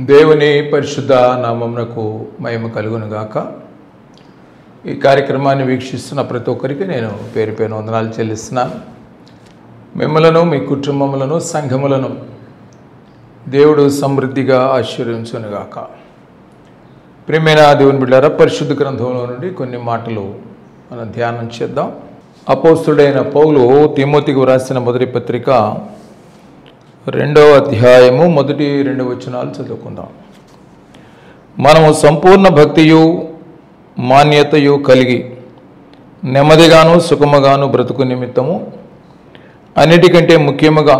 దేవుని పరిశుద్ధ నామమునకు మహిమ కలుగును గాక ఈ కార్యక్రమాన్ని వీక్షిస్తున్న ప్రతి ఒక్కరికి నేను పేరు పేరు వందనాలు చెల్లిస్తున్నాను మిమ్మలను మీ కుటుంబములను సంఘములను దేవుడు సమృద్ధిగా ఆశీర్వించునుగాక ప్రియమైన దేవుని బిడ్డారా పరిశుద్ధ గ్రంథంలో నుండి కొన్ని మాటలు మనం ధ్యానం చేద్దాం అపోస్తుడైన పౌలు తిమోతికి వ్రాసిన మొదటి పత్రిక రెండవ అధ్యాయము మొదటి రెండు వచనాలు చదువుకుందాం మనము సంపూర్ణ భక్తియు మాన్యతయు కలిగి నెమ్మదిగాను సుఖముగాను బ్రతుకు నిమిత్తము అన్నిటికంటే ముఖ్యముగా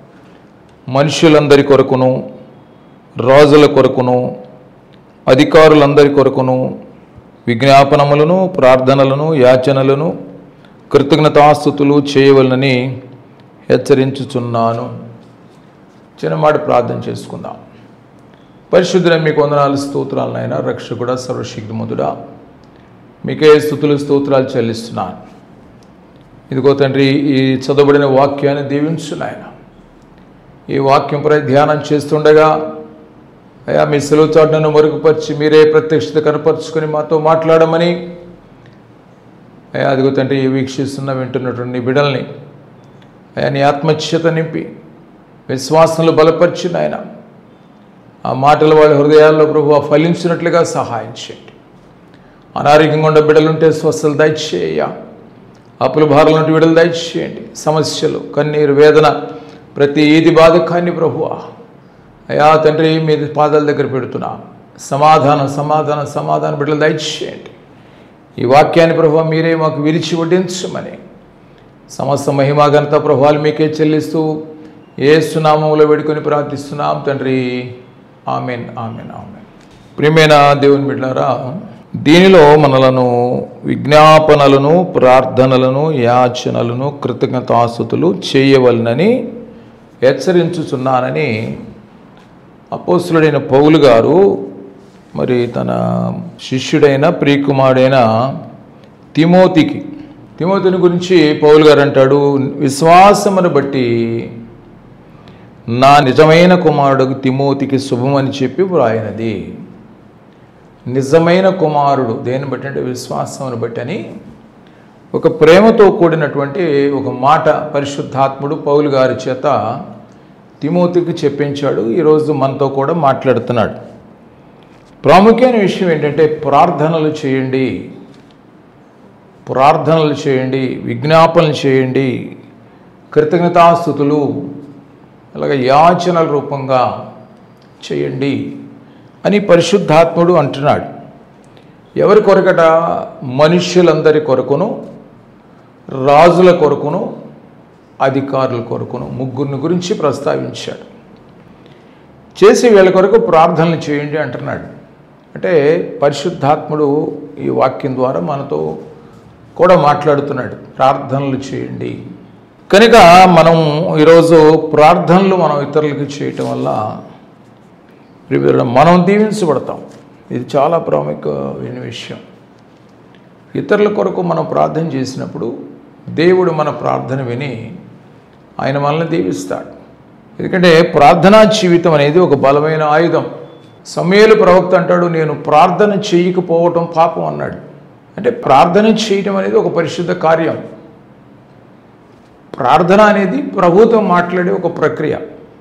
మనుషులందరి కొరకును రాజుల కొరకును అధికారులందరి కొరకును విజ్ఞాపనములను ప్రార్థనలను యాచనలను కృతజ్ఞతాస్థుతులు చేయవలనని హెచ్చరించుచున్నాను చిన్నమాట ప్రార్థన చేసుకుందాం పరిశుద్ధుల మీకు వందనాలు స్తోత్రాలనైనా రక్షకుడ సర్వశక్తిమంతుడా మీకే స్థుతులు స్తోత్రాలు చెల్లిస్తున్నాను ఇదిగో తండ్రి ఈ చదవబడిన వాక్యాన్ని దీవించు నాయన ఈ వాక్యంపై ధ్యానం చేస్తుండగా అయా మీ సెలవు చాటును మరుగుపరిచి మీరే ప్రత్యక్షత కనపరుచుకొని మాతో మాట్లాడమని అయా అదిగో తండ్రి వీక్షిస్తున్న వింటున్నటువంటి నీ బిడల్ని అయా నీ ఆత్మచ్యత నింపి విశ్వాసంలో బలపరిచిన ఆయన ఆ మాటలు వాళ్ళ హృదయాల్లో ప్రభు ఫలించినట్లుగా సహాయం చేయండి అనారోగ్యంగా ఉన్న బిడ్డలుంటే స్వస్థలు దయచేయ అప్పుల భారాల నుండి విడుదల దయచేయండి సమస్యలు కన్నీరు వేదన ప్రతి ఈది బాధకాన్ని ప్రభు అయా తండ్రి మీ పాదాల దగ్గర పెడుతున్నా సమాధానం సమాధానం సమాధానం బిడ్డలు దయచేయండి ఈ వాక్యాన్ని ప్రభు మీరే మాకు విరిచి వడ్డించమని సమస్త మహిమాగంత ప్రభావాలు మీకే చెల్లిస్తూ ఏ సునామంలో వేడుకొని ప్రార్థిస్తున్నాం తండ్రి ఆమెన్ ఆమెన్ ఆమెన్ ప్రియమైన దేవుని బిడ్డారా దీనిలో మనలను విజ్ఞాపనలను ప్రార్థనలను యాచనలను కృతజ్ఞతాస్తుతులు చేయవలనని హెచ్చరించుచున్నానని అపోస్తులుడైన పౌలు గారు మరి తన శిష్యుడైన ప్రియకుమారుడైన తిమోతికి తిమోతిని గురించి పౌలు గారు అంటాడు విశ్వాసమును బట్టి నా నిజమైన కుమారుడు తిమోతికి శుభమని చెప్పి వ్రాయినది నిజమైన కుమారుడు దేని బట్టి అంటే విశ్వాసమును బట్టి అని ఒక ప్రేమతో కూడినటువంటి ఒక మాట పరిశుద్ధాత్ముడు పౌలు గారి చేత తిమోతికి చెప్పించాడు ఈరోజు మనతో కూడా మాట్లాడుతున్నాడు ప్రాముఖ్యమైన విషయం ఏంటంటే ప్రార్థనలు చేయండి ప్రార్థనలు చేయండి విజ్ఞాపనలు చేయండి కృతజ్ఞతాస్థుతులు అలాగే యాచనల రూపంగా చేయండి అని పరిశుద్ధాత్ముడు అంటున్నాడు ఎవరి కొరకట మనుష్యులందరి కొరకును రాజుల కొరకును అధికారుల కొరకును ముగ్గురిని గురించి ప్రస్తావించాడు చేసి వీళ్ళ కొరకు ప్రార్థనలు చేయండి అంటున్నాడు అంటే పరిశుద్ధాత్ముడు ఈ వాక్యం ద్వారా మనతో కూడా మాట్లాడుతున్నాడు ప్రార్థనలు చేయండి కనుక మనం ఈరోజు ప్రార్థనలు మనం ఇతరులకి చేయటం వల్ల మనం దీవించబడతాం ఇది చాలా ప్రాముఖ్యమైన విషయం ఇతరుల కొరకు మనం ప్రార్థన చేసినప్పుడు దేవుడు మన ప్రార్థన విని ఆయన మనల్ని దీవిస్తాడు ఎందుకంటే ప్రార్థనా జీవితం అనేది ఒక బలమైన ఆయుధం సమయలు ప్రవక్త అంటాడు నేను ప్రార్థన చేయకపోవటం పాపం అన్నాడు అంటే ప్రార్థన చేయటం అనేది ఒక పరిశుద్ధ కార్యం ప్రార్థన అనేది ప్రభుతో మాట్లాడే ఒక ప్రక్రియ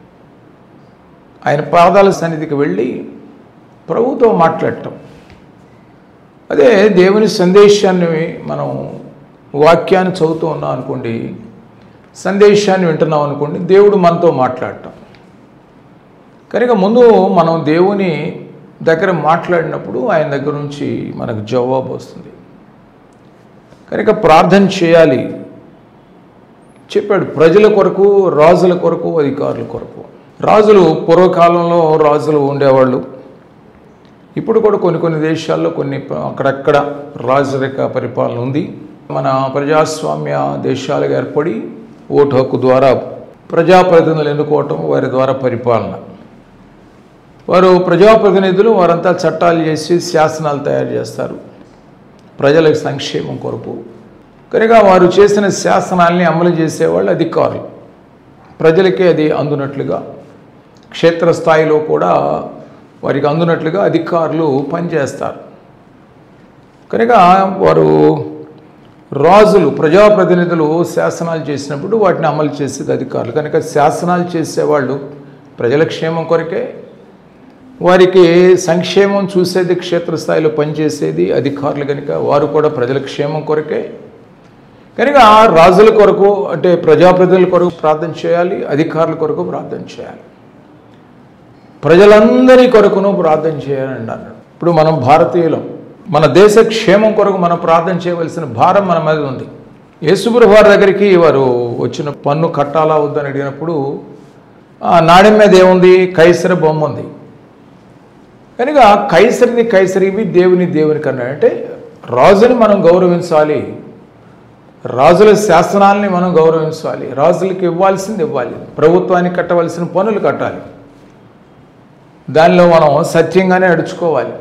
ఆయన పాదాల సన్నిధికి వెళ్ళి ప్రభుతో మాట్లాడటం అదే దేవుని సందేశాన్ని మనం వాక్యాన్ని చదువుతూ ఉన్నాం అనుకోండి సందేశాన్ని వింటున్నాం అనుకోండి దేవుడు మనతో మాట్లాడటం కనుక ముందు మనం దేవుని దగ్గర మాట్లాడినప్పుడు ఆయన దగ్గర నుంచి మనకు జవాబు వస్తుంది కనుక ప్రార్థన చేయాలి చెప్పాడు ప్రజల కొరకు రాజుల కొరకు అధికారుల కొరకు రాజులు పూర్వకాలంలో రాజులు ఉండేవాళ్ళు ఇప్పుడు కూడా కొన్ని కొన్ని దేశాల్లో కొన్ని అక్కడక్కడ రాజరిక పరిపాలన ఉంది మన ప్రజాస్వామ్య దేశాలుగా ఏర్పడి ఓటు హక్కు ద్వారా ప్రజాప్రతినిధులు ఎన్నుకోవటం వారి ద్వారా పరిపాలన వారు ప్రజాప్రతినిధులు వారంతా చట్టాలు చేసి శాసనాలు తయారు చేస్తారు ప్రజల సంక్షేమం కొరకు కనుక వారు చేసిన శాసనాల్ని అమలు చేసేవాళ్ళు అధికారులు ప్రజలకే అది అందునట్లుగా క్షేత్రస్థాయిలో కూడా వారికి అందునట్లుగా అధికారులు పనిచేస్తారు కనుక వారు రాజులు ప్రజాప్రతినిధులు శాసనాలు చేసినప్పుడు వాటిని అమలు చేసేది అధికారులు కనుక శాసనాలు చేసేవాళ్ళు ప్రజల క్షేమం కొరకే వారికి సంక్షేమం చూసేది క్షేత్రస్థాయిలో పనిచేసేది అధికారులు కనుక వారు కూడా ప్రజల క్షేమం కొరకే కనుక రాజుల కొరకు అంటే ప్రజాప్రతినిధుల కొరకు ప్రార్థన చేయాలి అధికారుల కొరకు ప్రార్థన చేయాలి ప్రజలందరి కొరకును ప్రార్థన చేయాలని అన్నాడు ఇప్పుడు మనం భారతీయులం మన దేశ క్షేమం కొరకు మనం ప్రార్థన చేయవలసిన భారం మన మీద ఉంది యేసుప్రభు వారి దగ్గరికి వారు వచ్చిన పన్ను కట్టాలా వద్దని అడిగినప్పుడు ఆ నాణ్యం మీద ఏముంది కైసర బొమ్మ ఉంది కనుక కైసరిని కైసరివి దేవుని దేవుని కన్నా అంటే రాజుని మనం గౌరవించాలి రాజుల శాసనాల్ని మనం గౌరవించాలి రాజులకి ఇవ్వాల్సింది ఇవ్వాలి ప్రభుత్వానికి కట్టవలసిన పనులు కట్టాలి దానిలో మనం సత్యంగానే అడుచుకోవాలి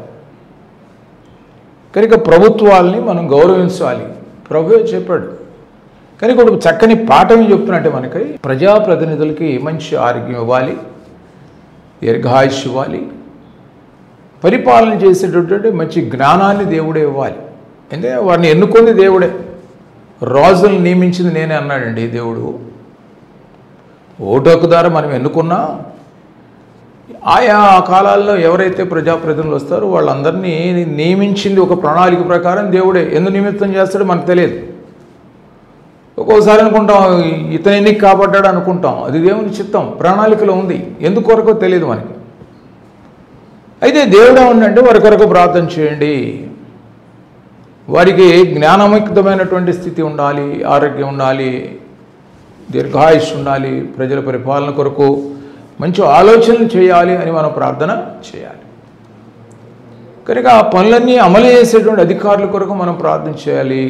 కనుక ప్రభుత్వాల్ని మనం గౌరవించాలి ప్రభువే చెప్పాడు కనుక ఇప్పుడు చక్కని పాఠం ఏం చెప్తున్నట్టే మనకి ప్రజాప్రతినిధులకి మంచి ఆరోగ్యం ఇవ్వాలి దీర్ఘాయుష్ ఇవ్వాలి పరిపాలన చేసేటటువంటి మంచి జ్ఞానాన్ని దేవుడే ఇవ్వాలి అంటే వారిని ఎన్నుకుంది దేవుడే రాజులను నియమించింది నేనే అన్నాడండి దేవుడు ఓటు హక్కు ద్వారా మనం ఎన్నుకున్నా ఆయా కాలాల్లో ఎవరైతే ప్రజాప్రతినిధులు వస్తారో వాళ్ళందరినీ నియమించింది ఒక ప్రణాళిక ప్రకారం దేవుడే ఎందు నిమిత్తం చేస్తాడో మనకు తెలియదు ఒక్కోసారి అనుకుంటాం ఇతను ఎన్నిక కాబడ్డాడు అనుకుంటాం అది దేవుని చిత్తం ప్రణాళికలో ఉంది ఎందుకొరకో తెలియదు మనకి అయితే దేవుడు ఏమంటే వారి కొరకు ప్రార్థన చేయండి వారికి జ్ఞానముక్తమైనటువంటి స్థితి ఉండాలి ఆరోగ్యం ఉండాలి దీర్ఘాయుష్ ఉండాలి ప్రజల పరిపాలన కొరకు మంచి ఆలోచనలు చేయాలి అని మనం ప్రార్థన చేయాలి కనుక ఆ పనులన్నీ అమలు చేసేటువంటి అధికారుల కొరకు మనం ప్రార్థన చేయాలి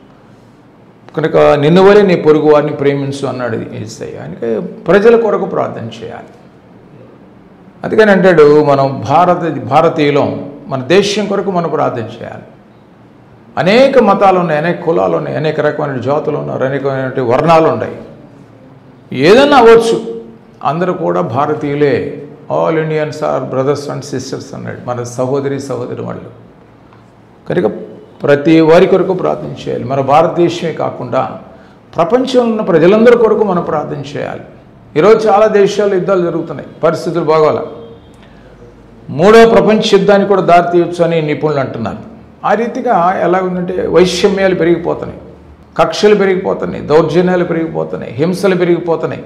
కనుక నిన్ను వలె నీ పొరుగు వారిని ప్రేమించు అన్నాడు ఏసయ్య అందుకే ప్రజల కొరకు ప్రార్థన చేయాలి అందుకని అంటాడు మనం భారత భారతీయులం మన దేశం కొరకు మనం ప్రార్థన చేయాలి అనేక మతాలు ఉన్నాయి అనేక కులాలు ఉన్నాయి అనేక రకమైన జాతులు ఉన్నారు అనేకమైన వర్ణాలు ఉన్నాయి ఏదన్నా అవ్వచ్చు అందరూ కూడా భారతీయులే all Indians are brothers and sisters అన్నాడు మన సహోదరి సహోదరి వాళ్ళు కనుక ప్రతి వారి కొరకు ప్రార్థన చేయాలి మన భారతదేశమే కాకుండా ప్రపంచంలో ఉన్న ప్రజలందరి కొరకు మనం ప్రార్థన చేయాలి ఈరోజు చాలా దేశాల్లో యుద్ధాలు జరుగుతున్నాయి పరిస్థితులు బాగోలే మూడో ప్రపంచ యుద్ధానికి కూడా దారి తీయొచ్చు అని నిపుణులు అంటున్నారు ఆ రీతిగా ఎలా ఉందంటే వైషమ్యాలు పెరిగిపోతున్నాయి కక్షలు పెరిగిపోతున్నాయి దౌర్జన్యాలు పెరిగిపోతున్నాయి హింసలు పెరిగిపోతున్నాయి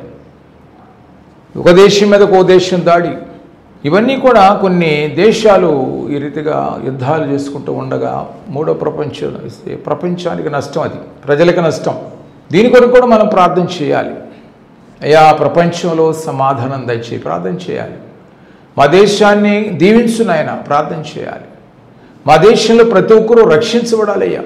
ఒక దేశం మీద ఒక దేశం దాడి ఇవన్నీ కూడా కొన్ని దేశాలు ఈ రీతిగా యుద్ధాలు చేసుకుంటూ ఉండగా మూడో ప్రపంచం ఇస్తే ప్రపంచానికి నష్టం అది ప్రజలకు నష్టం దీని కొరకు కూడా మనం ప్రార్థన చేయాలి అయ్యా ప్రపంచంలో సమాధానం దయచేయి ప్రార్థన చేయాలి మా దేశాన్ని దీవించు నాయన ప్రార్థన చేయాలి మా దేశంలో ప్రతి ఒక్కరూ రక్షించబడాలయ్యా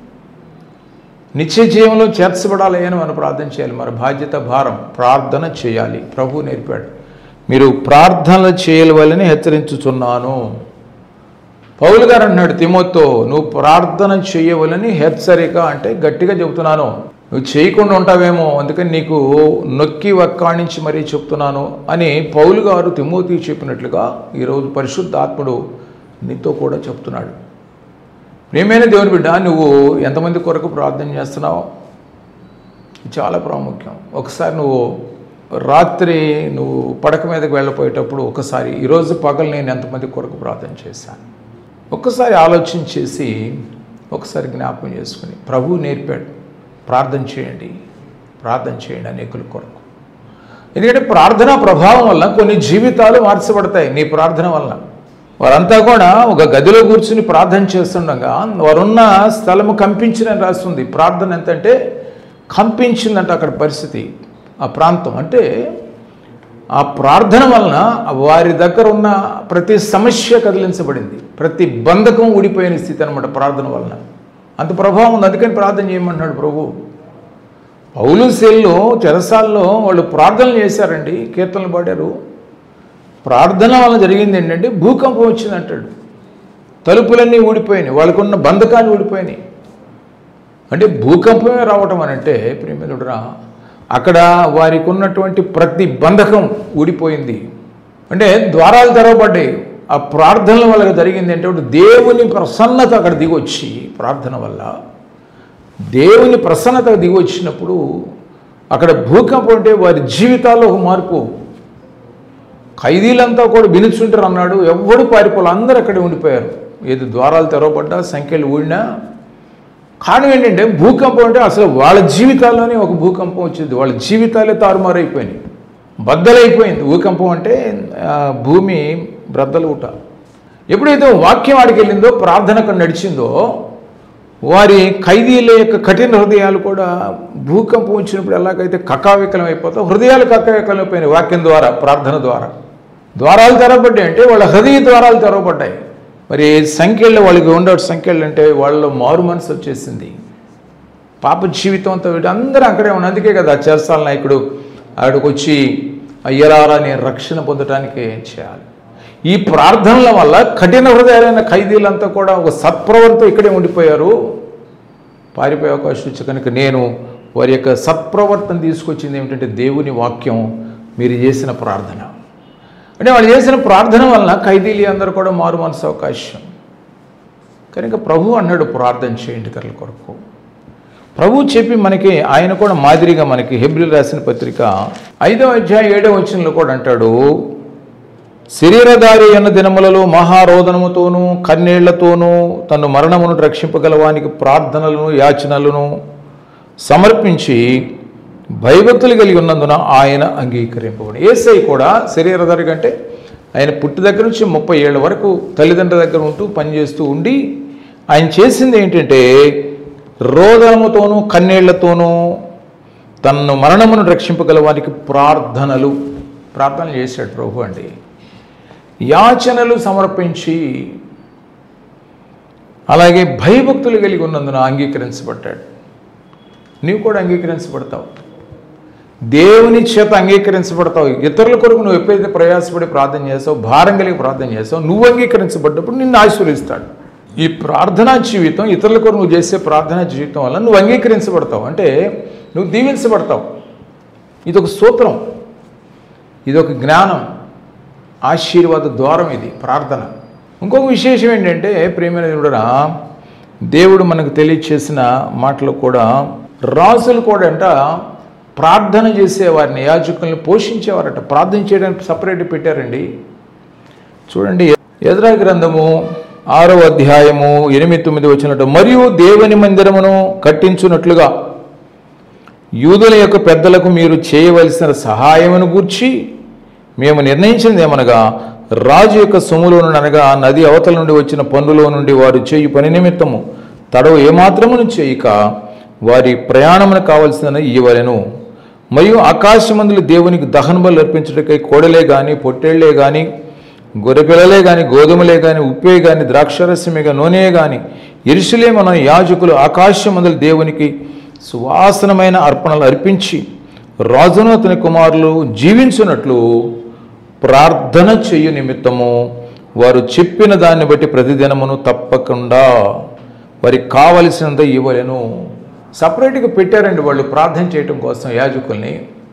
నిత్య జీవంలో చేర్చబడాలి అని మనం ప్రార్థన చేయాలి మన బాధ్యత భారం ప్రార్థన చేయాలి ప్రభు నేర్పాడు మీరు ప్రార్థనలు చేయవలని హెచ్చరించుచున్నాను పౌలు గారు అన్నాడు తిమోత్తో నువ్వు ప్రార్థన చేయవలని హెచ్చరిక అంటే గట్టిగా చెబుతున్నాను నువ్వు చేయకుండా ఉంటావేమో అందుకని నీకు నొక్కి వక్కాణించి మరీ చెప్తున్నాను అని పౌలు గారు తిమోతి చెప్పినట్లుగా ఈరోజు పరిశుద్ధాత్ముడు నీతో కూడా చెప్తున్నాడు ప్రియమైన దేవుని బిడ్డ నువ్వు ఎంతమంది కొరకు ప్రార్థన చేస్తున్నావు ఇది చాలా ప్రాముఖ్యం ఒకసారి నువ్వు రాత్రి నువ్వు పడక మీదకి వెళ్ళిపోయేటప్పుడు ఒకసారి ఈరోజు పగలు నేను ఎంతమంది కొరకు ప్రార్థన చేశాను ఒక్కసారి ఆలోచన చేసి ఒకసారి జ్ఞాపకం చేసుకుని ప్రభువు నేర్పాడు ప్రార్థన చేయండి ప్రార్థన చేయండి అనేకుల కొరకు ఎందుకంటే ప్రార్థన ప్రభావం వల్ల కొన్ని జీవితాలు మార్చబడతాయి నీ ప్రార్థన వలన వారంతా కూడా ఒక గదిలో కూర్చుని ప్రార్థన చేస్తుండగా వారున్న స్థలము కంపించిన రాస్తుంది ప్రార్థన ఎంతంటే కంపించిందంట అక్కడ పరిస్థితి ఆ ప్రాంతం అంటే ఆ ప్రార్థన వలన వారి దగ్గర ఉన్న ప్రతి సమస్య కదిలించబడింది ప్రతి బంధకం ఊడిపోయిన స్థితి అనమాట ప్రార్థన వలన అంత ప్రభావం ఉంది అందుకని ప్రార్థన చేయమంటున్నాడు ప్రభు పౌలు శైలిలో చెరసాల్లో వాళ్ళు ప్రార్థనలు చేశారండి కీర్తనలు పాడారు ప్రార్థన వలన జరిగింది ఏంటంటే భూకంపం వచ్చింది అంటాడు తలుపులన్నీ ఊడిపోయినాయి వాళ్ళకున్న బంధకాలు ఊడిపోయినాయి అంటే భూకంపమే రావటం అని అంటే ప్రేమికుడురా అక్కడ వారికి ఉన్నటువంటి ప్రతి బంధకం ఊడిపోయింది అంటే ద్వారాలు తెరవబడ్డాయి ఆ ప్రార్థనల వల్ల జరిగింది ఏంటంటే దేవుని ప్రసన్నత అక్కడ దిగొచ్చి ప్రార్థన వల్ల దేవుని ప్రసన్నత దిగి వచ్చినప్పుడు అక్కడ భూకంపం అంటే వారి జీవితాల్లో ఒక మార్పు ఖైదీలంతా కూడా వినుచుంటారు అన్నాడు ఎవ్వడు పారిపోలే అందరూ అక్కడే ఉండిపోయారు ఏది ద్వారాలు తెరవబడ్డా సంఖ్యలు ఊడినా కారణం ఏంటంటే భూకంపం అంటే అసలు వాళ్ళ జీవితాల్లోనే ఒక భూకంపం వచ్చింది వాళ్ళ జీవితాలే తారుమారైపోయినాయి బద్దలైపోయింది భూకంపం అంటే ఆ, భూమి బ్రద్దలుట ఎప్పుడైతే వాక్యం ఆడికి వెళ్ళిందో ప్రార్థన అక్కడ నడిచిందో వారి ఖైదీల యొక్క కఠిన హృదయాలు కూడా భూకంపం వచ్చినప్పుడు ఎలాగైతే కకావికలం అయిపోతావు హృదయాలు కకావికలం అయిపోయినాయి వాక్యం ద్వారా ప్రార్థన ద్వారా ద్వారాలు తెరవబడ్డాయి అంటే వాళ్ళ హృదయ ద్వారాలు తెరవబడ్డాయి మరి సంఖ్యలు వాళ్ళకి ఉండే సంఖ్యలు అంటే వాళ్ళలో మారు మనసు వచ్చేసింది పాప జీవితంతో వీటి అందరూ అక్కడే ఉన్నారు అందుకే కదా చేస్తాల నాయకుడు ఆడికి వచ్చి అయ్యరారా నేను రక్షణ పొందడానికి ఏం చేయాలి ఈ ప్రార్థనల వల్ల కఠిన హృదయాలైన ఖైదీలంతా కూడా ఒక సత్ప్రవర్తో ఇక్కడే ఉండిపోయారు పారిపోయే అవకాశం వచ్చి కనుక నేను వారి యొక్క సత్ప్రవర్తన తీసుకొచ్చింది ఏమిటంటే దేవుని వాక్యం మీరు చేసిన ప్రార్థన అంటే వాళ్ళు చేసిన ప్రార్థన వలన ఖైదీలు అందరూ కూడా మారు మనసు అవకాశం కనుక ప్రభు అన్నాడు ప్రార్థన చేయండి కర్ల కొరకు ప్రభు చెప్పి మనకి ఆయన కూడా మాదిరిగా మనకి హెబ్రిల్ రాసిన పత్రిక ఐదవ అధ్యాయం ఏడవ వచనంలో కూడా అంటాడు శరీరధారి అన్న దినములలో మహారోదనముతోనూ కన్నీళ్లతోనూ తను మరణమును రక్షింపగలవానికి ప్రార్థనలను యాచనలను సమర్పించి భయభక్తులు కలిగి ఉన్నందున ఆయన అంగీకరింపబడి ఏసై కూడా శరీరధారి కంటే ఆయన పుట్టి దగ్గర నుంచి ముప్పై ఏళ్ళ వరకు తల్లిదండ్రుల దగ్గర ఉంటూ పనిచేస్తూ ఉండి ఆయన చేసింది ఏంటంటే రోదనముతోనూ కన్నీళ్లతోనూ తన్ను మరణమును రక్షింపగల వారికి ప్రార్థనలు ప్రార్థనలు చేశాడు ప్రభు అండి యాచనలు సమర్పించి అలాగే భయభక్తులు కలిగి ఉన్నందున అంగీకరించబడ్డాడు నీవు కూడా అంగీకరించబడతావు దేవుని చేత అంగీకరించబడతావు ఇతరుల కొరకు నువ్వు ఎప్పుడైతే ప్రయాసపడి ప్రార్థన చేస్తావు భారం కలిగి ప్రార్థన చేస్తావు నువ్వు అంగీకరించబడ్డప్పుడు నిన్ను ఆశీర్వదిస్తాడు ఈ ప్రార్థనా జీవితం ఇతరుల కొరకు నువ్వు చేసే ప్రార్థనా జీవితం వల్ల నువ్వు అంగీకరించబడతావు అంటే నువ్వు దీవించబడతావు ఇది ఒక సూత్రం ఇది ఒక జ్ఞానం ఆశీర్వాద ద్వారం ఇది ప్రార్థన ఇంకొక విశేషం ఏంటంటే ప్రేమైన దేవుడరా దేవుడు మనకు తెలియచేసిన మాటలు కూడా రాజులు కూడా అంట ప్రార్థన చేసేవారిని యాజకుల్ని పోషించేవారట ప్రార్థన చేయడానికి సపరేట్ పెట్టారండి చూడండి ఎదురా గ్రంథము ఆరో అధ్యాయము ఎనిమిది తొమ్మిది వచ్చినట్టు మరియు దేవుని మందిరమును కట్టించున్నట్లుగా యూదుల యొక్క పెద్దలకు మీరు చేయవలసిన సహాయమును గూర్చి మేము నిర్ణయించినది ఏమనగా రాజు యొక్క సొమ్ములో నుండి అనగా నది అవతల నుండి వచ్చిన పన్నులో నుండి వారు చేయు పని నిమిత్తము తడవు ఏమాత్రమును చేయక వారి ప్రయాణమును కావలసిన ఇవ్వలేను మరియు ఆకాశమందులు దేవునికి దహన బలు అర్పించుటకై కోడలే గాని పొట్టేళ్లే గాని గొర్రెపిల్లలే గాని గోధుమలే గాని ఉప్పే గాని ద్రాక్షరసమే గాని నూనె గాని ఇరుసులేమన యాజకులు ఆకాశమందులు దేవునికి సువాసనమైన అర్పణలు అర్పించి రాజును అతని కుమారులు జీవించున్నట్లు ప్రార్థన చెయ్యు నిమిత్తము వారు చెప్పిన దాన్ని బట్టి ప్రతిదినమును తప్పకుండా వారికి కావలసినంత ఇవ్వలేను సపరేట్గా పెట్టారండి వాళ్ళు ప్రార్థన చేయటం కోసం యాజకుల్ని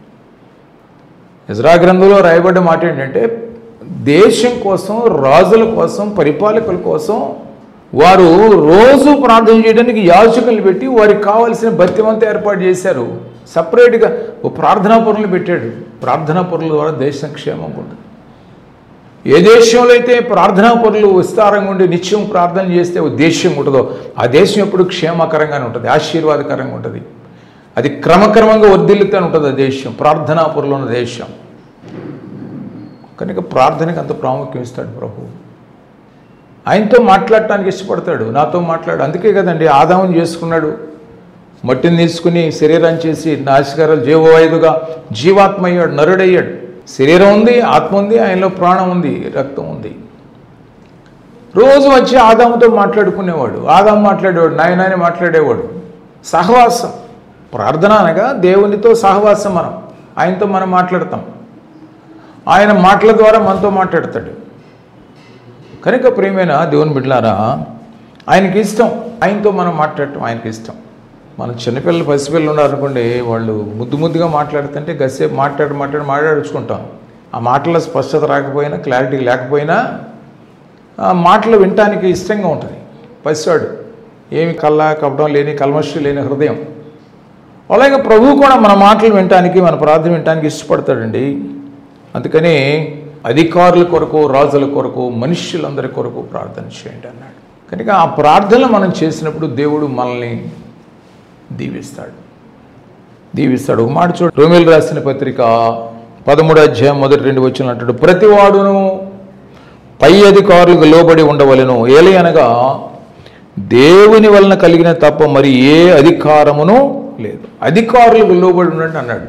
ఇజ్రా గ్రంథంలో రాయబడ్డ మాట ఏంటంటే దేశం కోసం రాజుల కోసం పరిపాలకుల కోసం వారు రోజు ప్రార్థన చేయడానికి యాజకుల్ని పెట్టి వారికి కావాల్సిన భక్తివంత ఏర్పాటు చేశారు సపరేట్గా ఓ ప్రార్థనా పొరలు పెట్టాడు ప్రార్థనా పొరల ద్వారా దేశం క్షేమం ఉంటుంది ఏ దేశంలో అయితే ప్రార్థనా పనులు విస్తారంగా ఉండి నిత్యం ప్రార్థన చేస్తే ఓ దేశం ఉంటుందో ఆ దేశం ఎప్పుడు క్షేమకరంగానే ఉంటుంది ఆశీర్వాదకరంగా ఉంటుంది అది క్రమక్రమంగా వర్ధిల్లుతూనే ఉంటుంది ఆ దేశం ప్రార్థనా పనులు ఉన్న దేశం కనుక ప్రార్థనకి అంత ప్రాముఖ్యం ఇస్తాడు ప్రభు ఆయనతో మాట్లాడటానికి ఇష్టపడతాడు నాతో మాట్లాడు అందుకే కదండి ఆదావం చేసుకున్నాడు మట్టిని తీసుకుని శరీరం చేసి నాశకరాలు జీవవాయుదుగా జీవాత్మ అయ్యాడు నరుడయ్యాడు శరీరం ఉంది ఆత్మ ఉంది ఆయనలో ప్రాణం ఉంది రక్తం ఉంది రోజు వచ్చి ఆదాముతో మాట్లాడుకునేవాడు ఆదాము మాట్లాడేవాడు నాయనాని మాట్లాడేవాడు సహవాసం ప్రార్థన అనగా దేవునితో సహవాసం మనం ఆయనతో మనం మాట్లాడతాం ఆయన మాటల ద్వారా మనతో మాట్లాడతాడు కనుక ప్రియమైన దేవుని బిడ్డలారా ఆయనకి ఇష్టం ఆయనతో మనం మాట్లాడటం ఆయనకి ఇష్టం మన చిన్నపిల్లలు పసిపిల్లలు ఉన్నారనుకోండి వాళ్ళు ముద్దు ముద్దుగా మాట్లాడుతుంటే గసేపు మాట్లాడి మాట్లాడి మాట్లాడుచుకుంటాం ఆ మాటల స్పష్టత రాకపోయినా క్లారిటీ లేకపోయినా ఆ మాటలు వినటానికి ఇష్టంగా ఉంటుంది పసివాడు ఏమి కల్లా కపటం లేని కల్మషి లేని హృదయం అలాగే ప్రభువు కూడా మన మాటలు వినటానికి మన ప్రార్థన వినటానికి ఇష్టపడతాడండి అందుకని అధికారుల కొరకు రాజుల కొరకు మనుష్యులందరి కొరకు ప్రార్థన చేయండి అన్నాడు కనుక ఆ ప్రార్థన మనం చేసినప్పుడు దేవుడు మనల్ని దీవిస్తాడు దీవిస్తాడు ఒక మాట చూడు రోమిల్ రాసిన పత్రిక పదమూడు అధ్యాయం మొదటి రెండు వచ్చిన అంటాడు ప్రతివాడును పై అధికారులకు లోబడి ఉండవలెను ఏలి అనగా దేవుని వలన కలిగిన తప్ప మరి ఏ అధికారమును లేదు అధికారులకు లోబడి ఉండండి అన్నాడు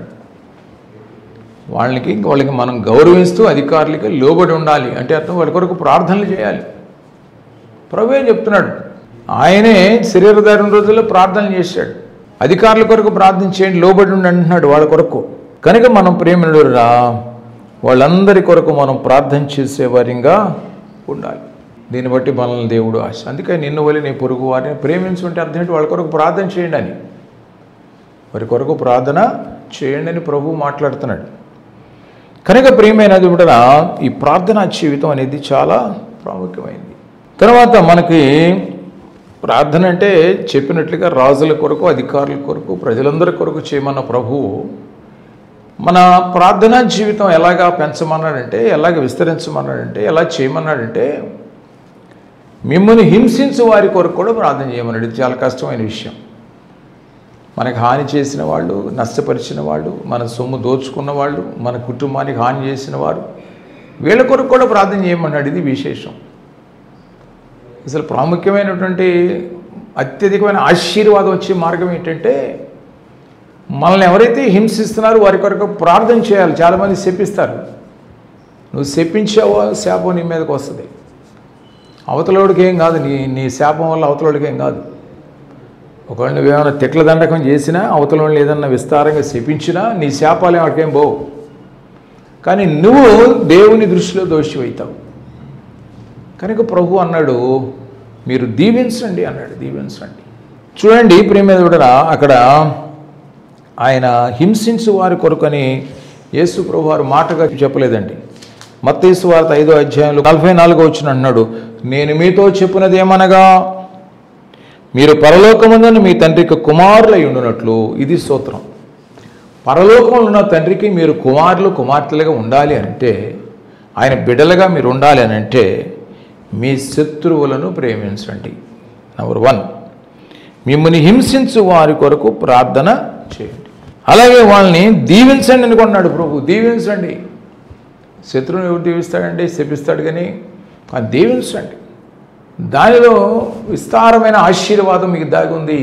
వాళ్ళకి వాళ్ళకి మనం గౌరవిస్తూ అధికారులకి లోబడి ఉండాలి అంటే అర్థం వాళ్ళ కొరకు ప్రార్థనలు చేయాలి ప్రభువే చెప్తున్నాడు ఆయనే శరీరధారణ రోజుల్లో ప్రార్థన చేశాడు అధికారుల కొరకు ప్రార్థన చేయండి లోబడి ఉండి అంటున్నాడు వాళ్ళ కొరకు కనుక మనం ప్రేమినుడురా వాళ్ళందరి కొరకు మనం ప్రార్థన చేసేవారిగా ఉండాలి దీన్ని బట్టి మనల్ని దేవుడు ఆశ అందుకే నిన్ను వలి నీ పొరుగు వారిని ప్రేమించుంటే అర్థం ఏంటి వాళ్ళ కొరకు ప్రార్థన చేయండి అని వారి కొరకు ప్రార్థన చేయండి అని ప్రభు మాట్లాడుతున్నాడు కనుక ప్రియమైనది కూడా ఈ ప్రార్థనా జీవితం అనేది చాలా ప్రాముఖ్యమైంది తర్వాత మనకి ప్రార్థన అంటే చెప్పినట్లుగా రాజుల కొరకు అధికారుల కొరకు ప్రజలందరి కొరకు చేయమన్న ప్రభువు మన ప్రార్థనా జీవితం ఎలాగా పెంచమన్నాడంటే ఎలాగ విస్తరించమన్నాడంటే ఎలా చేయమన్నాడంటే మిమ్మల్ని హింసించు వారి కొరకు కూడా ప్రార్థన చేయమన్నాడు ఇది చాలా కష్టమైన విషయం మనకు హాని చేసిన వాళ్ళు నష్టపరిచిన వాళ్ళు మన సొమ్ము దోచుకున్న వాళ్ళు మన కుటుంబానికి హాని చేసిన వారు వీళ్ళ కొరకు కూడా ప్రార్థన చేయమన్నాడు ఇది విశేషం అసలు ప్రాముఖ్యమైనటువంటి అత్యధికమైన ఆశీర్వాదం వచ్చే మార్గం ఏంటంటే మనల్ని ఎవరైతే హింసిస్తున్నారో వారి కొరకు ప్రార్థన చేయాలి చాలామంది శపిస్తారు నువ్వు శపించావో శాపం నీ మీదకి వస్తుంది అవతలోడికి ఏం కాదు నీ నీ శాపం వల్ల అవతలోడికి ఏం కాదు ఒకవేళ నువ్వేమైనా తిట్ల దండకం చేసినా అవతలని ఏదన్నా విస్తారంగా శపించినా నీ శాపాలు వాటికేం పోవు కానీ నువ్వు దేవుని దృష్టిలో దోషి అవుతావు కనుక ప్రభు అన్నాడు మీరు దీవించండి అన్నాడు దీవించండి చూడండి ప్రేమేదుడరా అక్కడ ఆయన హింసించు వారి కొరకని యేసు ప్రభు వారు మాటగా చెప్పలేదండి మత్తీసు వార్త ఐదో అధ్యాయంలో నలభై నాలుగో వచ్చిన అన్నాడు నేను మీతో చెప్పినది ఏమనగా మీరు పరలోకముందని మీ తండ్రికి కుమారులై ఉండునట్లు ఇది సూత్రం పరలోకంలో ఉన్న తండ్రికి మీరు కుమారులు కుమార్తెలుగా ఉండాలి అంటే ఆయన బిడ్డలుగా మీరు ఉండాలి అని అంటే మీ శత్రువులను ప్రేమించండి నెంబర్ వన్ మిమ్మల్ని హింసించు వారి కొరకు ప్రార్థన చేయండి అలాగే వాళ్ళని దీవించండి అని కొన్నాడు ప్రభు దీవించండి శత్రువుని ఎవరు దీవిస్తాడండి శపిస్తాడు కానీ కానీ దీవించండి దానిలో విస్తారమైన ఆశీర్వాదం మీకు దాగి ఉంది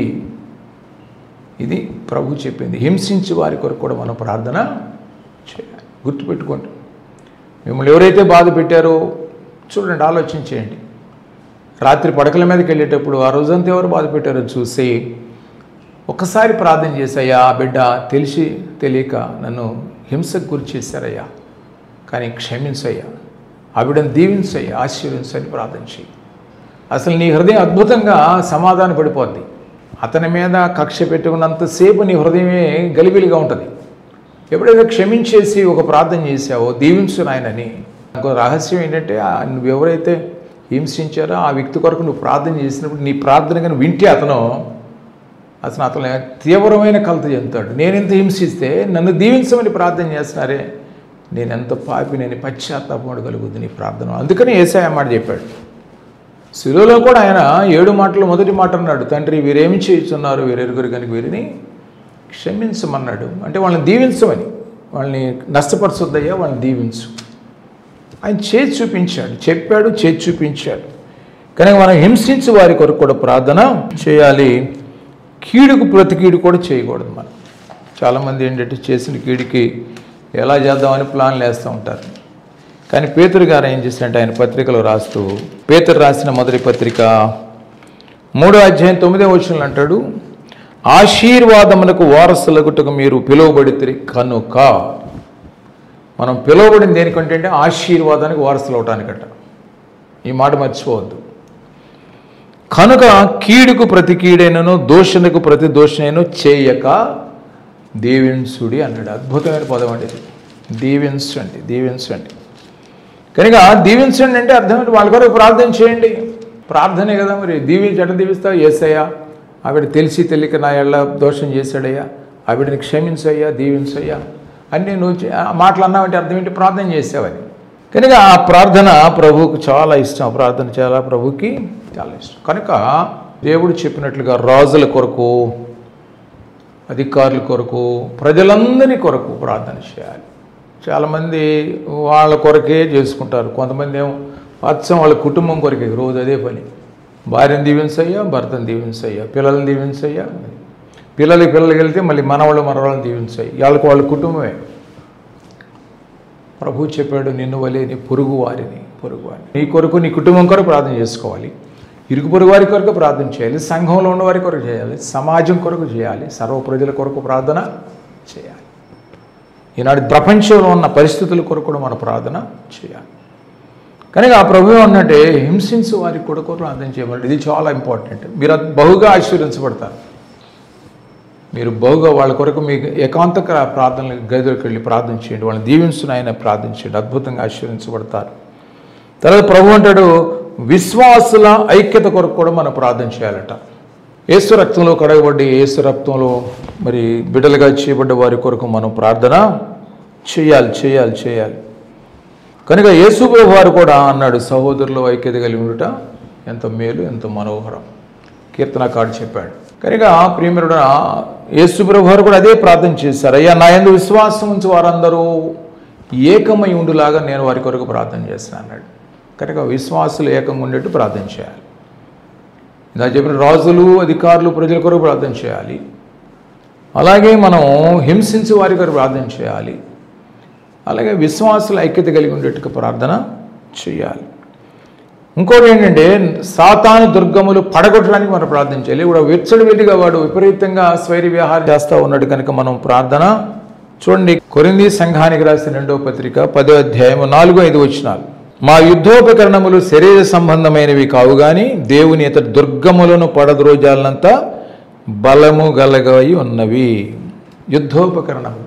ఇది ప్రభు చెప్పింది హింసించి వారి కొరకు కూడా మనం ప్రార్థన చేయాలి గుర్తుపెట్టుకోండి మిమ్మల్ని ఎవరైతే బాధ పెట్టారో చూడండి ఆలోచన చేయండి రాత్రి పడకల మీదకి వెళ్ళేటప్పుడు ఆ రోజంతా ఎవరు బాధ పెట్టారో చూసి ఒక్కసారి ప్రార్థన చేశాయా ఆ బిడ్డ తెలిసి తెలియక నన్ను హింసకు గురి చేశారయ్యా కానీ క్షమించయ్యా ఆ బిడ్డను దీవించయ్యా ఆశీర్వించని ప్రార్థన చేయి అసలు నీ హృదయం అద్భుతంగా సమాధాన పడిపోద్ది అతని మీద కక్ష పెట్టుకున్నంతసేపు నీ హృదయమే గలిబిలిగా ఉంటుంది ఎప్పుడైతే క్షమించేసి ఒక ప్రార్థన చేశావో దీవించు నాయనని ఇంకో రహస్యం ఏంటంటే ఆ నువ్వు ఎవరైతే హింసించారో ఆ వ్యక్తి కొరకు నువ్వు ప్రార్థన చేసినప్పుడు నీ ప్రార్థన కానీ వింటే అతను అతను అతను తీవ్రమైన కలత చెందుతాడు నేను ఎంత హింసిస్తే నన్ను దీవించమని ప్రార్థన చేస్తున్నారే నేను ఎంత పాపి నేను పశ్చాత్తాపం కలుగుద్ది నీ ప్రార్థన అందుకని ఏసాయ మాట చెప్పాడు శిలువలో కూడా ఆయన ఏడు మాటలు మొదటి మాట అన్నాడు తండ్రి వీరేమి చేయుచున్నారు వీరెరుగురు కనుక వీరిని క్షమించమన్నాడు అంటే వాళ్ళని దీవించమని వాళ్ళని నష్టపరచొద్దయ్యా వాళ్ళని దీవించు ఆయన చేసి చూపించాడు చెప్పాడు చేసి చూపించాడు కనుక మనం హింసించి వారి కొరకు కూడా ప్రార్థన చేయాలి కీడుకు ప్రతి కీడు కూడా చేయకూడదు మనం చాలామంది ఏంటంటే చేసిన కీడికి ఎలా చేద్దామని ప్లాన్లు వేస్తూ ఉంటారు కానీ పేతురు గారు ఏం చేశారంటే ఆయన పత్రికలో రాస్తూ పేతురు రాసిన మొదటి పత్రిక మూడో అధ్యాయం తొమ్మిదో వచనంలో అంటాడు ఆశీర్వాదములకు వారసులగుటకు మీరు పిలువబడితే కనుక మనం పిలువబడింది దేనికంటే అంటే ఆశీర్వాదానికి వారసులు అవటానికట ఈ మాట మర్చిపోవద్దు కనుక కీడుకు ప్రతి కీడైనను దోషణకు ప్రతి దోషణను చేయక దీవించుడి అన్నాడు అద్భుతమైన పదం అండి ఇది దీవించండి దీవించండి కనుక దీవించండి అంటే అర్థం ఏంటి వాళ్ళ కొరకు ప్రార్థన చేయండి ప్రార్థనే కదా మరి దీవించి ఎట్లా దీవిస్తావు ఏసయ్యా ఆవిడ తెలిసి తెలియక నా ఎళ్ళ దోషం చేశాడయ్యా ఆవిడని క్షమించయ్యా దీవించయ్యా అన్నీ నువ్వు చే- ఆ మాటలు అన్నావంటే అర్థం ఏంటి ప్రార్థన చేసావని కనుక ఆ ప్రార్థన ప్రభువుకు చాలా ఇష్టం ఆ ప్రార్థన చాలా ప్రభువుకి చాలా ఇష్టం కనుక దేవుడు చెప్పినట్లుగా రాజుల కొరకు అధికారుల కొరకు ప్రజలందరి కొరకు ప్రార్థన చేయాలి చాలామంది వాళ్ళ కొరకే చేసుకుంటారు కొంతమంది ఏమో అచ్చం వాళ్ళ కుటుంబం కొరకే రోజు అదే పని భార్యను దీవించయ్యా భర్తను దీవించయ్యా పిల్లల్ని దీవించయ్యా పిల్లలకి పిల్లలకి వెళ్తే మళ్ళీ మనవాళ్ళు మనవాళ్ళని దీవించాయి వాళ్ళకి వాళ్ళ కుటుంబమే ప్రభు చెప్పాడు నిన్ను వలే నీ పొరుగు వారిని పొరుగు వారిని నీ కొరకు నీ కుటుంబం కొరకు ప్రార్థన చేసుకోవాలి ఇరుగు పొరుగు వారి కొరకు ప్రార్థన చేయాలి సంఘంలో ఉన్న వారి కొరకు చేయాలి సమాజం కొరకు చేయాలి సర్వ ప్రజల కొరకు ప్రార్థన చేయాలి ఈనాడు ప్రపంచంలో ఉన్న పరిస్థితుల కొరకు కూడా మన ప్రార్థన చేయాలి కనుక ఆ ప్రభు అన్నట్టే హింసించు వారి కొరకు ప్రార్థన చేయమని ఇది చాలా ఇంపార్టెంట్ మీరు అది బహుగా ఆశీర్వించబడతారు మీరు బహుగా వాళ్ళ కొరకు మీకు ఏకాంతక ప్రార్థనలు గదిలోకి వెళ్ళి ప్రార్థన చేయండి వాళ్ళని దీవించుని ఆయన ప్రార్థించండి అద్భుతంగా ఆశీర్వించబడతారు తర్వాత ప్రభు అంటాడు విశ్వాసుల ఐక్యత కొరకు కూడా మనం ప్రార్థన చేయాలట ఏసు రక్తంలో కడగబడి ఏసు రక్తంలో మరి బిడ్డలుగా చేయబడ్డ వారి కొరకు మనం ప్రార్థన చేయాలి చేయాలి చేయాలి కనుక యేసు ప్రభు వారు కూడా అన్నాడు సహోదరులు ఐక్యత కలిగి ఉండుట ఎంత మేలు ఎంత మనోహరం కీర్తనకాడు చెప్పాడు కనుక ప్రియమరుడు యేసు ప్రభు వారు కూడా అదే ప్రార్థన చేశారు అయ్యా నా ఎందు విశ్వాసం ఉంచి వారందరూ ఏకమై ఉండులాగా నేను వారి కొరకు ప్రార్థన చేస్తాను అన్నాడు కనుక విశ్వాసులు ఏకంగా ఉండేట్టు ప్రార్థన చేయాలి ఇలా చెప్పిన రాజులు అధికారులు ప్రజల కొరకు ప్రార్థన చేయాలి అలాగే మనం హింసించి వారి కొరకు ప్రార్థన చేయాలి అలాగే విశ్వాసుల ఐక్యత కలిగి ఉండేట్టుగా ప్రార్థన చేయాలి ఇంకోటి ఏంటంటే సాతాను దుర్గములు పడగొట్టడానికి మనం ప్రార్థన చేయాలి ఇప్పుడు వెచ్చడి వెలిగా వాడు విపరీతంగా స్వైర విహారం చేస్తూ ఉన్నాడు కనుక మనం ప్రార్థన చూడండి కొరింది సంఘానికి రాసిన రెండవ పత్రిక పదో అధ్యాయము నాలుగు ఐదు వచ్చినాలు మా యుద్ధోపకరణములు శరీర సంబంధమైనవి కావు గాని దేవుని ఇతర దుర్గములను పడద్రోజాలనంత బలము గలగై ఉన్నవి యుద్ధోపకరణములు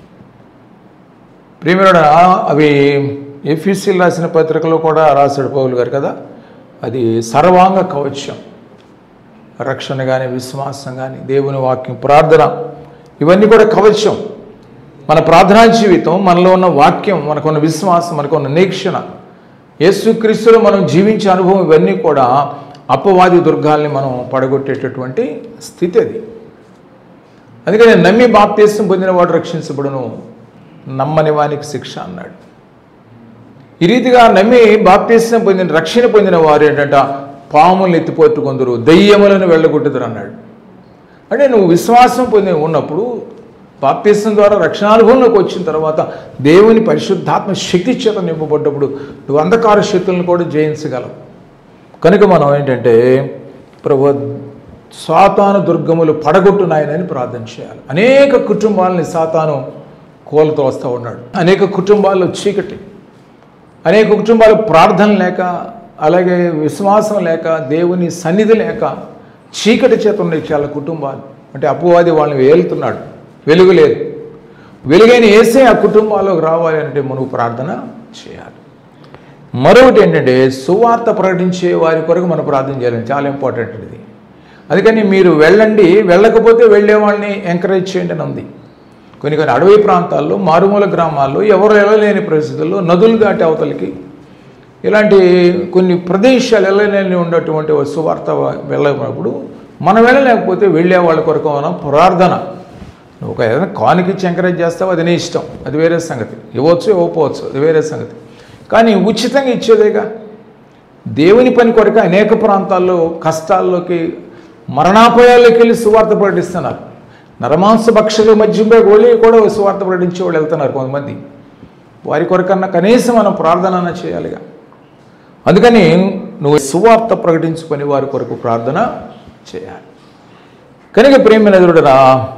ప్రియమైన అవి ఎఫ్ఈసీలు రాసిన పత్రికలో కూడా రాశాడు పౌలు గారు కదా అది సర్వాంగ కవచం రక్షణ కానీ విశ్వాసం కానీ దేవుని వాక్యం ప్రార్థన ఇవన్నీ కూడా కవచం మన ప్రార్థనా జీవితం మనలో ఉన్న వాక్యం మనకున్న విశ్వాసం మనకున్న నిరీక్షణ యేసుక్రీస్తులో మనం జీవించే అనుభవం ఇవన్నీ కూడా అపవాది దుర్గాల్ని మనం పడగొట్టేటటువంటి స్థితి అది అందుకని నమ్మి బాప్తీసం పొందిన వాడు రక్షించబడును నమ్మని వానికి శిక్ష అన్నాడు ఈ రీతిగా నమ్మి బాప్తీసం పొందిన రక్షణ పొందిన వారు ఏంటంట పాములను ఎత్తిపోట్టుకుందరు దయ్యములను వెళ్ళగొట్టుదురు అన్నాడు అంటే నువ్వు విశ్వాసం పొంది ఉన్నప్పుడు బాప్తీసం ద్వారా రక్షణానుభవంలోకి వచ్చిన తర్వాత దేవుని పరిశుద్ధాత్మ శక్తి చేత నింపబడ్డప్పుడు నువ్వు అంధకార శక్తులను కూడా జయించగలవు కనుక మనం ఏంటంటే ప్రభు సాతాను దుర్గములు పడగొట్టున్నాయనని ప్రార్థన చేయాలి అనేక కుటుంబాలని సాతాను కోలతో వస్తూ ఉన్నాడు అనేక కుటుంబాల్లో చీకటి అనేక కుటుంబాలు ప్రార్థన లేక అలాగే విశ్వాసం లేక దేవుని సన్నిధి లేక చీకటి చేత ఉన్నాయి చాలా కుటుంబాలు అంటే అపవాది వాళ్ళని వేలుతున్నాడు వెలుగు లేదు వెలుగైన వేసే ఆ కుటుంబాల్లోకి రావాలి అంటే మనకు ప్రార్థన చేయాలి మరొకటి ఏంటంటే సువార్త ప్రకటించే వారి కొరకు మనం ప్రార్థన చేయాలి చాలా ఇంపార్టెంట్ ఇది అందుకని మీరు వెళ్ళండి వెళ్ళకపోతే వెళ్ళే వాళ్ళని ఎంకరేజ్ చేయండి అని ఉంది కొన్ని కొన్ని అడవి ప్రాంతాల్లో మారుమూల గ్రామాల్లో ఎవరు వెళ్ళలేని పరిస్థితుల్లో నదులు దాటి అవతలకి ఇలాంటి కొన్ని ప్రదేశాలు వెళ్ళలేని ఉన్నటువంటి ఒక సువార్త వెళ్ళినప్పుడు మనం వెళ్ళలేకపోతే వెళ్ళే వాళ్ళ కొరకు మనం ప్రార్థన నువ్వు ఒక ఏదైనా కానుకిచ్చి ఎంకరేజ్ చేస్తావు అది నీ ఇష్టం అది వేరే సంగతి ఇవ్వచ్చు ఇవ్వకపోవచ్చు అది వేరే సంగతి కానీ ఉచితంగా ఇచ్చేదేగా దేవుని పని కొరకు అనేక ప్రాంతాల్లో కష్టాల్లోకి మరణాపాయాల్లోకి వెళ్ళి సువార్త ప్రకటిస్తున్నారు నరమాంస భక్షల మధ్య వెళ్ళి కూడా సువార్త ప్రకటించే వాళ్ళు వెళ్తున్నారు కొంతమంది వారి కొరకన్నా కనీసం మనం ప్రార్థన అన్నా చేయాలిగా అందుకని నువ్వు సువార్త ప్రకటించుకొని వారి కొరకు ప్రార్థన చేయాలి కనుక ప్రేమ ఎదురుడరా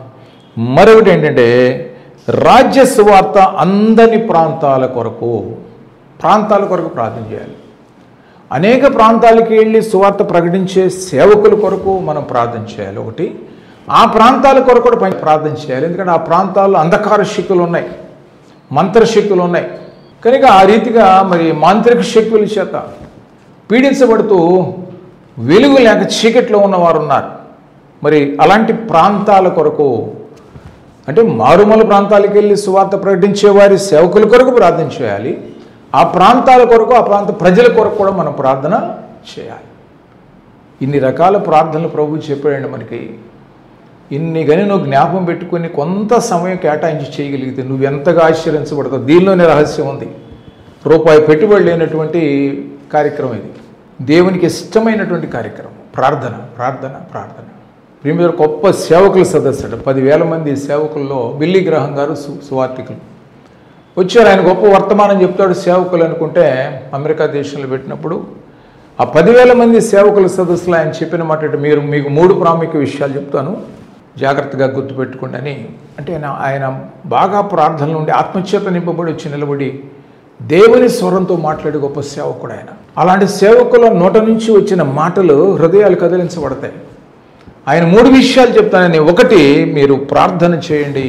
మరొకటి ఏంటంటే రాజ్య సువార్త అందని ప్రాంతాల కొరకు ప్రాంతాల కొరకు ప్రార్థన చేయాలి అనేక ప్రాంతాలకి వెళ్ళి సువార్త ప్రకటించే సేవకుల కొరకు మనం ప్రార్థన చేయాలి ఒకటి ఆ ప్రాంతాల కొరకు కూడా పని ప్రార్థన చేయాలి ఎందుకంటే ఆ ప్రాంతాల్లో అంధకార శక్తులు ఉన్నాయి మంత్రశక్తులు ఉన్నాయి కనుక ఆ రీతిగా మరి మాంత్రిక శక్తుల చేత పీడించబడుతూ వెలుగు లేక చీకట్లో ఉన్నవారు ఉన్నారు మరి అలాంటి ప్రాంతాల కొరకు అంటే మారుమూల ప్రాంతాలకు వెళ్ళి సువార్త ప్రకటించే వారి సేవకుల కొరకు ప్రార్థన చేయాలి ఆ ప్రాంతాల కొరకు ఆ ప్రాంత ప్రజల కొరకు కూడా మనం ప్రార్థన చేయాలి ఇన్ని రకాల ప్రార్థనలు ప్రభు చెప్పాడండి మనకి ఇన్ని గని నువ్వు జ్ఞాపకం పెట్టుకుని కొంత సమయం కేటాయించి చేయగలిగితే నువ్వు ఎంతగా ఆశ్చర్యించబడతావు దీనిలోనే రహస్యం ఉంది రూపాయి పెట్టుబడి లేనటువంటి కార్యక్రమం ఇది దేవునికి ఇష్టమైనటువంటి కార్యక్రమం ప్రార్థన ప్రార్థన ప్రార్థన ప్రియమైన గొప్ప సేవకుల సదస్సుడు పదివేల మంది సేవకుల్లో బిల్లి గ్రహం గారు సు సువార్థికులు వచ్చారు ఆయన గొప్ప వర్తమానం చెప్తాడు సేవకులు అనుకుంటే అమెరికా దేశంలో పెట్టినప్పుడు ఆ పదివేల మంది సేవకుల సదస్సులో ఆయన చెప్పిన మాట ఏంటి, మీరు మీకు మూడు ప్రాముఖ్య విషయాలు చెప్తాను జాగ్రత్తగా గుర్తుపెట్టుకోండి అని అంటే ఆయన ఆయన బాగా ప్రార్థన నుండి ఆత్మచేత నింపబడి వచ్చి నిలబడి దేవుని స్వరంతో మాట్లాడే గొప్ప సేవకుడు ఆయన అలాంటి సేవకుల నోట నుంచి వచ్చిన మాటలు హృదయాలు కదిలించబడతాయి ఆయన మూడు విషయాలు చెప్తానని ఒకటి మీరు ప్రార్థన చేయండి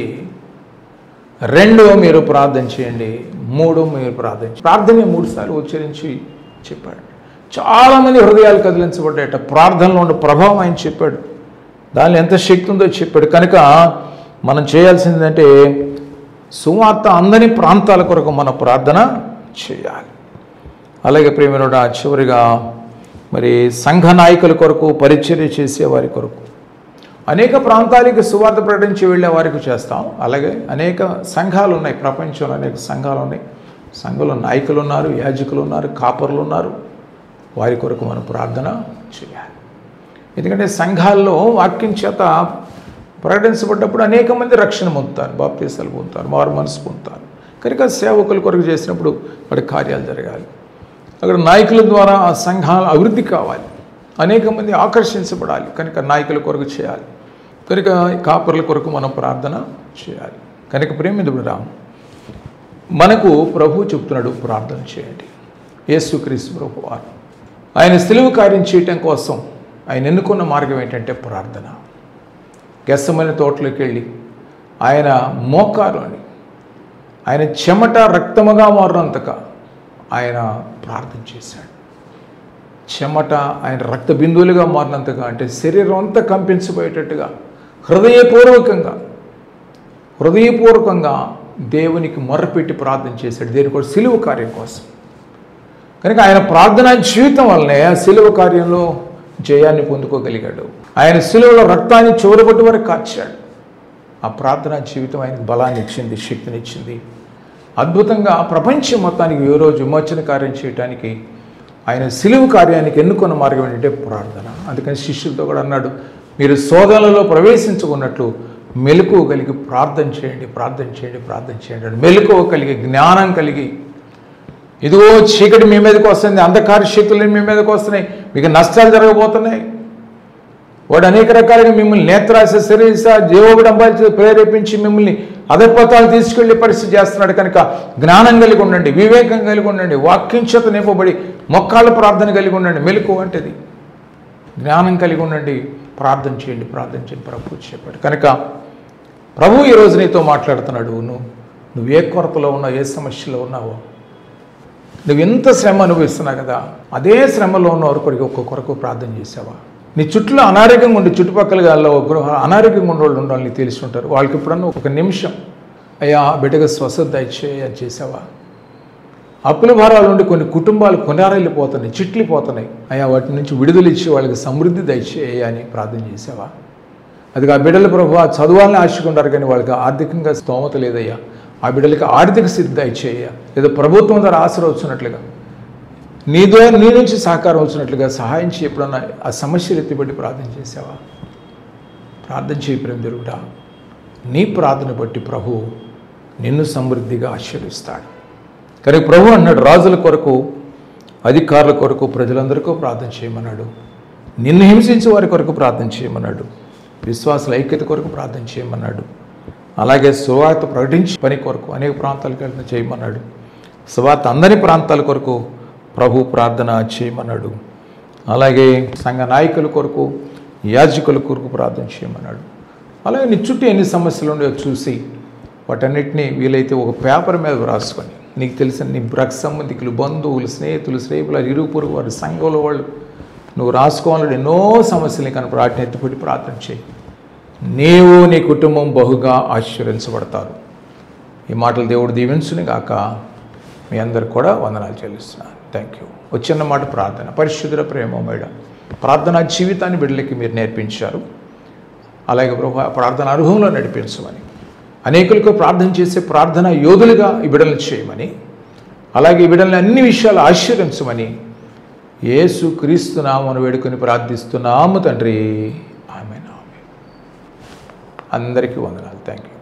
రెండు మీరు ప్రార్థన చేయండి మూడు మీరు ప్రార్థన చేయండి. ప్రార్థన మూడు సార్లు ఉచ్చరించి చెప్పాడు చాలామంది హృదయాలు కదిలించబడ్డాయట ప్రార్థనలో ఉన్న ప్రభావం ఆయన చెప్పాడు దానిలో ఎంత శక్తి ఉందో చెప్పాడు కనుక మనం చేయాల్సిందంటే సువార్త అందని ప్రాంతాల కొరకు మన ప్రార్థన చేయాలి అలాగే ప్రేమినుడ చివరిగా మరి సంఘ నాయకుల కొరకు పరిచర్య చేసే వారి కొరకు అనేక ప్రాంతాలకి సువార్త ప్రకటించి వెళ్ళే వారికి చేస్తాం అలాగే అనేక సంఘాలు ఉన్నాయి ప్రపంచంలో అనేక సంఘాలు ఉన్నాయి సంఘంలో నాయకులు ఉన్నారు యాజకులు ఉన్నారు కాపర్లు ఉన్నారు వారి కొరకు మనం ప్రార్థన చేయాలి ఎందుకంటే సంఘాల్లో వాక్యం చేత ప్రకటించబడ్డప్పుడు అనేక మంది రక్షణ పొందుతారు బాప్తీసాలు పొందుతారు మారు మనసు పొందుతారు కనుక సేవకుల కొరకు చేసినప్పుడు వాడి కార్యాలు జరగాలి అక్కడ నాయకుల ద్వారా ఆ సంఘాల అభివృద్ధి కావాలి అనేక మంది ఆకర్షించబడాలి కనుక నాయకుల కొరకు చేయాలి కనుక కాపర్ల కొరకు మనం ప్రార్థన చేయాలి కనుక ప్రేమిదుడు మనకు ప్రభు చెప్తున్నాడు ప్రార్థన చేయండి యేసుక్రీస్తు ప్రభు వారు ఆయన సిలువు కార్యం చేయటం కోసం ఆయన ఎన్నుకున్న మార్గం ఏంటంటే ప్రార్థన గెస్సమైన తోటలోకి వెళ్ళి ఆయన మోకారుని ఆయన చెమట రక్తముగా మారినంతగా ఆయన ప్రార్థన చేశాడు చెమట ఆయన రక్త బిందువులుగా మారినంతగా అంటే శరీరం అంతా కంపించిపోయేటట్టుగా హృదయపూర్వకంగా హృదయపూర్వకంగా దేవునికి మొర్రపెట్టి ప్రార్థన చేశాడు దేని కూడా సిలువ కార్యం కోసం కనుక ఆయన ప్రార్థనా జీవితం వల్లనే ఆ సిలువ కార్యంలో జయాన్ని పొందుకోగలిగాడు ఆయన సిలువలో రక్తాన్ని చివరబట్టి వరకు కార్చాడు ఆ ప్రార్థనా జీవితం ఆయనకు బలాన్ని ఇచ్చింది శక్తిని ఇచ్చింది అద్భుతంగా ప్రపంచం మొత్తానికి ఏ రోజు విమోచన కార్యం చేయడానికి ఆయన సిలువ కార్యానికి ఎన్నుకున్న మార్గం ఏంటంటే ప్రార్థన అందుకని శిష్యులతో కూడా అన్నాడు మీరు శోధనలో ప్రవేశించుకున్నట్లు మెలకువ కలిగి ప్రార్థన చేయండి ప్రార్థన చేయండి ప్రార్థన చేయండి మెలకువ కలిగి జ్ఞానం కలిగి ఇదిగో చీకటి మీ మీదకి వస్తుంది అంధకార శక్తులు మీ మీదకి వస్తున్నాయి మీకు నష్టాలు జరగబోతున్నాయి వాడు అనేక రకాలుగా మిమ్మల్ని నేత్రాశ శరీరస జీవోడంబాలు ప్రేరేపించి మిమ్మల్ని అధపతాలు తీసుకెళ్లే పరిస్థితి చేస్తున్నాడు కనుక జ్ఞానం కలిగి ఉండండి వివేకం కలిగి ఉండండి వాక్యం చేత నింపబడి మొక్కాళ్ళ ప్రార్థన కలిగి ఉండండి మెలకు వంటిది జ్ఞానం కలిగి ఉండండి ప్రార్థన చేయండి ప్రార్థన చేయండి ప్రభు చెప్పాడు కనుక ప్రభు ఈరోజు నీతో మాట్లాడుతున్నాడు నువ్వు నువ్వు ఏ కొరతలో ఉన్నావు ఏ సమస్యలో ఉన్నావో నువ్వు ఎంత శ్రమ అనుభవిస్తున్నావు కదా అదే శ్రమలో ఉన్న వారి కొరకు ఒక్క కొరకు ప్రార్థన చేసావా నీ చుట్టూ అనారోగ్యంగా ఉండి చుట్టుపక్కల గాల్లో గృహ అనారోగ్యంగా ఉన్న వాళ్ళు ఉండాలని తెలిసి ఉంటారు వాళ్ళకి ఎప్పుడన్నా ఒక నిమిషం అయ్యా బిడ్డగా స్వస్థత దయచేయ అని చేసావా అప్పుల భారాలు ఉండి కొన్ని కుటుంబాలు కొనారెళ్ళిపోతున్నాయి చిట్లిపోతున్నాయి అయ్యా వాటి నుంచి విడుదల ఇచ్చి వాళ్ళకి సమృద్ధి దయచేయ అని ప్రార్థన చేసావా అది ఆ బిడ్డల ప్రభు చదవాలని ఆశకుంటారు కానీ వాళ్ళకి ఆర్థికంగా స్తోమత లేదయ్యా ఆ బిడ్డలకి ఆర్థిక సిద్ధి దయచేయ లేదా ప్రభుత్వం ద్వారా ఆశలు వచ్చినట్లుగా నీ ద్వారా నీ నుంచి సహకారం వచ్చినట్లుగా సహాయం చేయి ఎప్పుడన్నా ఆ సమస్యలు ఎత్తిబట్టి ప్రార్థన చేసావా ప్రార్థన చేయి ప్రేమ దేవుడా నీ ప్రార్థన బట్టి ప్రభు నిన్ను సమృద్ధిగా ఆశీర్విస్తాడు కానీ ప్రభు అన్నాడు రాజుల కొరకు అధికారుల కొరకు ప్రజలందరికీ ప్రార్థన చేయమన్నాడు నిన్ను హింసించే వారి కొరకు ప్రార్థన చేయమన్నాడు విశ్వాసుల ఐక్యత కొరకు ప్రార్థన చేయమన్నాడు అలాగే సువార్త ప్రకటించి పని కొరకు అనేక ప్రాంతాలకు వెళ్ళిన చేయమన్నాడు సువార్త అందరి ప్రాంతాల కొరకు ప్రభు ప్రార్థన చేయమన్నాడు అలాగే సంఘ నాయకుల కొరకు యాజకుల కొరకు ప్రార్థన చేయమన్నాడు అలాగే నీ చుట్టూ ఎన్ని సమస్యలు ఉన్నాయో చూసి వాటన్నిటినీ వీలైతే ఒక పేపర్ మీద వ్రాసుకొని నీకు తెలిసిన నీ రక్త సంబంధికులు బంధువులు స్నేహితులు స్నేహితులు ఇరుగు పొరుగు వారి సంఘంలో వాళ్ళు నువ్వు రాసుకోవాలని ఎన్నో సమస్యలు కనుక వాటిని ఎత్తిపెట్టి ప్రార్థన చేయి నీవు నీ కుటుంబం బహుగా ఆశీర్వదించబడతారు ఈ మాటలు దేవుడు దీవించుని గాక మీ అందరికి కూడా వందనాలు చెల్లిస్తున్నాను థ్యాంక్ యూ వచ్చిన మాట ప్రార్థన పరిశుద్ధ ప్రేమ మేడం ప్రార్థనా జీవితాన్ని బిడ్డలకి మీరు నేర్పించారు అలాగే ప్రభు ఆ ప్రార్థన అర్హంలో నడిపించమని అనేకులకు ప్రార్థన చేసే ప్రార్థన యోధులుగా ఈ బిడ్డలను చేయమని అలాగే ఈ బిడ్డల్ని అన్ని విషయాలు ఆశీర్వించమని యేసు క్రీస్తు నామను వేడుకొని ప్రార్థిస్తున్నాము తండ్రి ఆమె అందరికీ వందనాలు థ్యాంక్ యూ